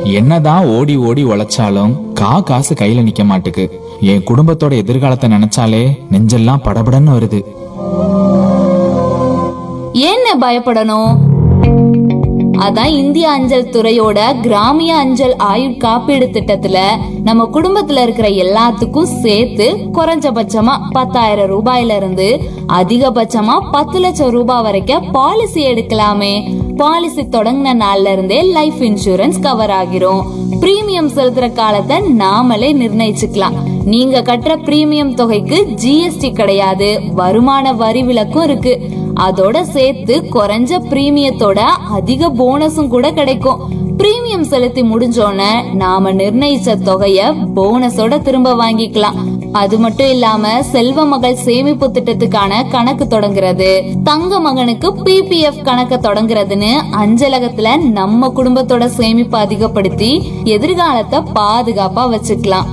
என்னதான் ஓடி ஓடி உழைச்சாலும் கா காசு கையில நிக்க மாட்டுக்கு என் குடும்பத்தோட எதிர்காலத்தை நினைச்சாலே நெஞ்செல்லாம் படபடன்னு வருது ஏன்னு பயப்படணும் அதான் இந்திய அஞ்சல் துறையோட கிராமிய அஞ்சல் ஆயுட் காப்பீடு திட்டத்துல நம்ம குடும்பத்துல இருக்கிற எல்லாத்துக்கும் சேர்த்து குறைஞ்சபட்சமா பத்தாயிரம் ரூபாயில இருந்து அதிகபட்சமா பத்து லட்சம் ரூபாய் வரைக்கும் பாலிசி எடுக்கலாமே பாலிசி தொடங்கின நாள்ல இருந்தே லைஃப் இன்சூரன்ஸ் கவர் ஆகிரும் பிரீமியம் செலுத்துற காலத்தை நாமளே நிர்ணயிச்சுக்கலாம் நீங்க கட்டுற பிரீமியம் தொகைக்கு ஜிஎஸ்டி கிடையாது வருமான வரி விலக்கும் இருக்கு அதோட சேர்த்து குறைஞ்ச பிரீமியத்தோட அதிக போனஸும் கூட கிடைக்கும் பிரீமியம் செலுத்தி முடிஞ்சோன நாம நிர்ணயிச்ச தொகைய போனஸோட திரும்ப வாங்கிக்கலாம் அது மட்டும் இல்லாம செல்வ மகள் சேமிப்பு திட்டத்துக்கான கணக்கு தொடங்குறது தங்க மகனுக்கு பிபிஎஃப் கணக்க தொடங்குறதுன்னு அஞ்சலகத்துல நம்ம குடும்பத்தோட சேமிப்பு அதிகப்படுத்தி எதிர்காலத்தை பாதுகாப்பா வச்சுக்கலாம்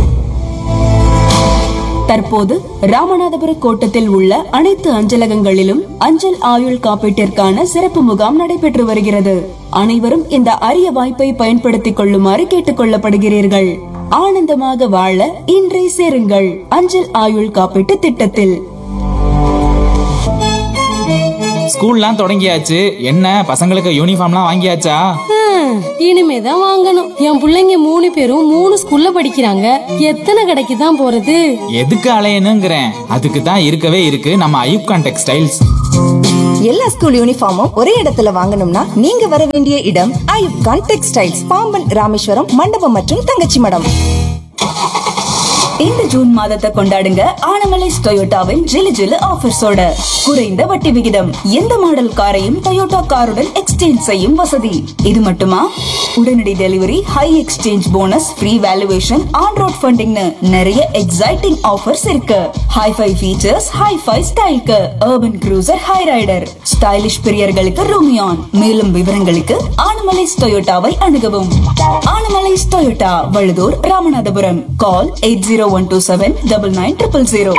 தற்போது ராமநாதபுர கோட்டத்தில் உள்ள அனைத்து அஞ்சலகங்களிலும் அஞ்சல் ஆயுள் காப்பீட்டிற்கான சிறப்பு முகாம் நடைபெற்று வருகிறது அனைவரும் இந்த அரிய வாய்ப்பை பயன்படுத்திக் கொள்ளுமாறு கேட்டுக் கொள்ளப்படுகிறீர்கள் ஆனந்தமாக வாழ இன்றே சேருங்கள் அஞ்சல் ஆயுள் காப்பீட்டு திட்டத்தில் ஸ்கூல்லாம் தொடங்கியாச்சு என்ன பசங்களுக்கு யூனிஃபார்ம்லாம் வாங்கியாச்சா ஹம், இனிமேதான் வாங்கணும் என் புள்ளைங்க மூணு பேரும் மூணு ஸ்கூல்ல படிக்கிறாங்க எத்தனை கடைக்கு தான் போறது எதுக்கு அலையணுங்கிறேன் அதுக்கு தான் இருக்கவே இருக்கு நம்ம ஐயூப்கான் டெக்ஸ்டைல்ஸ் எல்லா ஸ்கூல் யூனிஃபார்மும் ஒரே இடத்துல வாங்கணும்னா நீங்க வர வேண்டிய இடம் ஐயூப் கான் டெக்ஸ்டைல்ஸ் பாம்பன் ராமேஸ்வரம் மண்டபம் மற்றும் தங்கச்சி மடம் இந்த ஜூன் மாதத்தை கொண்டாடுங்க ஆனமலைஸ் டொயோட்டாவின் ஜிலு ஜிலு ஆஃபர்ஸோட குறைந்த வட்டி விகிதம் எந்த மாடல் காரையும் டொயோட்டா காருடன் எக்ஸ்சேஞ்ச் செய்யும் வசதி இது மட்டுமா உடனடி delivery high exchange bonus free valuation on road ஃபண்டிங்னு நிறைய எக்ஸைட்டிங் ஆஃபர்ஸ் இருக்கு ஹைஃபை ஃபீச்சர்ஸ் ஹைஃபை ஸ்டைல்க்கு urban cruiser Hyryder stylish பிரியர்களுக்கு ரூமியான் மேலும் விவரங்களுக்கு ஆனமலைஸ் டொயோட்டாவை அணுகவும் Annamalais Toyota Vazhudur Ramanathapuram call eight zero one two seven double nine triple zero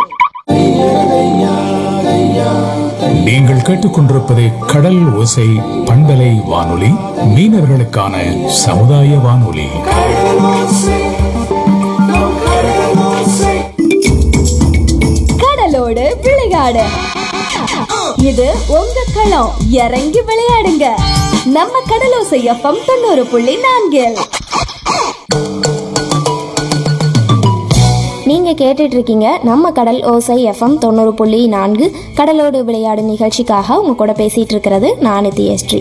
நீங்கள் கேட்டுக்கொண்டிருப்பது கடல் ஓசை பண்பலை வானொலி மீனவர்களுக்கான சமுதாய வானொலி கடலோடு விளையாடு இது உங்க களம் இறங்கி விளையாடுங்க நம்ம கடலோசை எஃப்எம் தொண்ணூறு புள்ளி நான்கில் நீங்க கேட்டுட்டு இருக்கீங்க நம்ம கடல் ஓசை எஃப்எம் தொண்ணூறு புள்ளி நான்கு கடலோடு விளையாடு நிகழ்ச்சிக்காக உங்க கூட பேசிட்டு இருக்கிறது நான் நித்யஸ்ரீ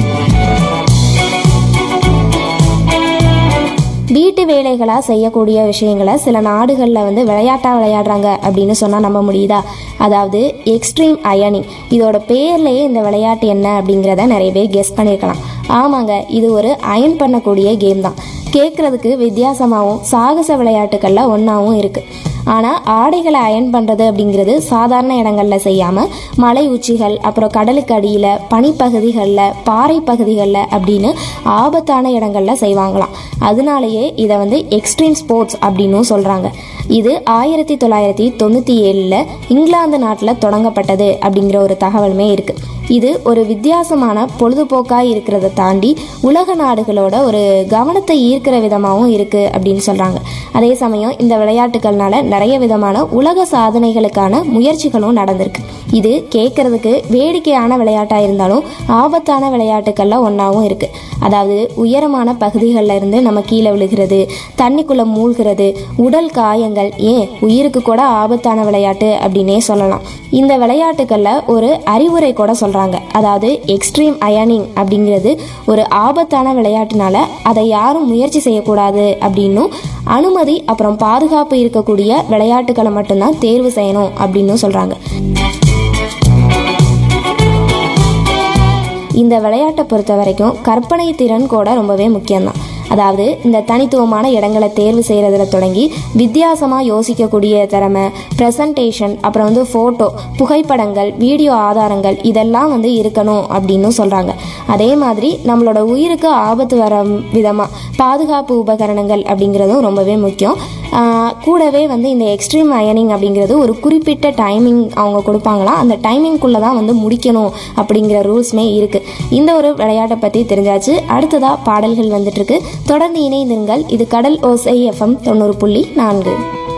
வீட்டு வேலைகளாக செய்யக்கூடிய விஷயங்களை சில நாடுகளில் வந்து விளையாட்டாக விளையாடுறாங்க அப்படின்னு சொன்னால் நம்ப முடியுதா அதாவது எக்ஸ்ட்ரீம் அயனிங் இதோட பேர்லேயே இந்த விளையாட்டு என்ன அப்படிங்கிறத நிறைய பேர் கெஸ் பண்ணியிருக்கலாம் ஆமாங்க இது ஒரு அயன் பண்ணக்கூடிய கேம் தான் கேட்குறதுக்கு வித்தியாசமாகவும் சாகச விளையாட்டுகளில் ஒன்றாவும் இருக்குது ஆனால் ஆடைகளை அயன் பண்ணுறது அப்படிங்கிறது சாதாரண இடங்களில் செய்யாமல் மலை உச்சிகள் அப்புறம் கடலுக்கு அடியில் பனிப்பகுதிகளில் பாறை பகுதிகளில் அப்படின்னு ஆபத்தான இடங்களில் செய்வாங்களாம் அதனாலேயே இதை வந்து எக்ஸ்ட்ரீம் ஸ்போர்ட்ஸ் அப்படின்னும் சொல்கிறாங்க இது ஆயிரத்தி தொள்ளாயிரத்தி தொண்ணூற்றி ஏழில் இங்கிலாந்து நாட்டில் தொடங்கப்பட்டது அப்படிங்கிற ஒரு தகவலுமே இருக்குது இது ஒரு வித்தியாசமான பொழுதுபோக்காக இருக்கிறத தாண்டி உலக நாடுகளோட ஒரு கவனத்தை ஈர்க்கிற விதமாகவும் இருக்குது அப்படின்னு சொல்கிறாங்க அதே சமயம் இந்த விளையாட்டுகள்னால நிறைய விதமான உலக சாதனைகளுக்கான முயற்சிகளும் நடந்திருக்கு இது கேட்கறதுக்கு வேடிக்கையான விளையாட்டாக இருந்தாலும் ஆபத்தான விளையாட்டுக்கள்ல ஒன்றாவும் இருக்குது அதாவது உயரமான பகுதிகளில் இருந்து நம்ம கீழே விழுகிறது தண்ணிக்குள்ளே மூழ்கிறது உடல் காயங்கள் ஏன் உயிருக்கு கூட ஆபத்தான விளையாட்டு அப்படின்னே சொல்லலாம் இந்த விளையாட்டுகளில் ஒரு அறிவுரை கூட சொல்கிறாங்க அதாவது எக்ஸ்ட்ரீம் அயனிங் அப்படிங்கிறது ஒரு ஆபத்தான விளையாட்டுனால அதை யாரும் முயற்சி செய்யக்கூடாது அப்படின்னும் அனுமதி அப்புறம் பாதுகாப்பு இருக்கக்கூடிய விளையாட்டுகளை மட்டும்தான் தேர்வு செய்யணும் அப்படின்னும் சொல்கிறாங்க இந்த விளையாட்டை பொறுத்த வரைக்கும் கற்பனை திறன் கூட ரொம்பவே முக்கியம்தான் அதாவது இந்த தனித்துவமான இடங்களை தேர்வு செய்கிறதுல தொடங்கி வித்தியாசமாக யோசிக்கக்கூடிய திறமை ப்ரெசன்டேஷன் அப்புறம் வந்து ஃபோட்டோ புகைப்படங்கள் வீடியோ ஆதாரங்கள் இதெல்லாம் வந்து இருக்கணும் அப்படின்னு சொல்கிறாங்க அதே மாதிரி நம்மளோட உயிருக்கு ஆபத்து வர விதமாக பாதுகாப்பு உபகரணங்கள் அப்படிங்கிறதும் ரொம்பவே முக்கியம் ஆஹ் கூடவே வந்து இந்த எக்ஸ்ட்ரீம் அயனிங் அப்படிங்கிறது ஒரு குறிப்பிட்ட டைமிங் அவங்க கொடுப்பாங்களாம் அந்த டைமிங்குள்ளே தான் வந்து முடிக்கணும் அப்படிங்கிற ரூல்ஸுமே இருக்குது இந்த ஒரு விளையாட்டை பற்றி தெரிஞ்சாச்சு அடுத்ததாக பாடல்கள் வந்துட்டுருக்கு தொடர்ந்து இணைந்திருங்கள் இது கடல் ஓசை எஃப்எம் தொண்ணூறு புள்ளி நான்கு